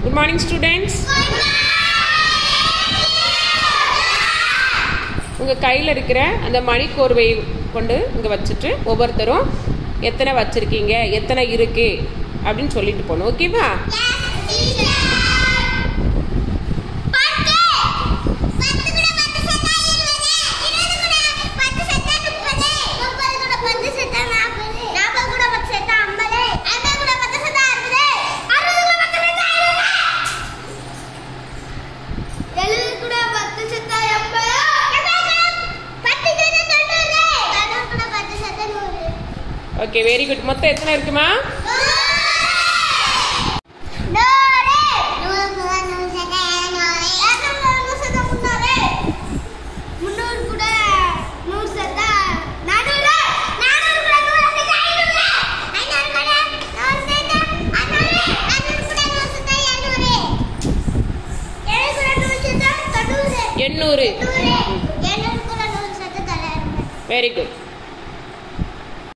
good morning students உங்கள் கையில் இருக்கிற அந்த மணிக்கோர்வையை கொண்டு இங்கே வச்சுட்டு ஒவ்வொருத்தரும் எத்தனை வச்சுருக்கீங்க எத்தனை இருக்கு அப்படின்னு சொல்லிட்டு போகணும் ஓகேவா ஓகே வெரி குட் மொத்தம் எத்தனை இருக்குமா எண்ணூறு வெரி குட்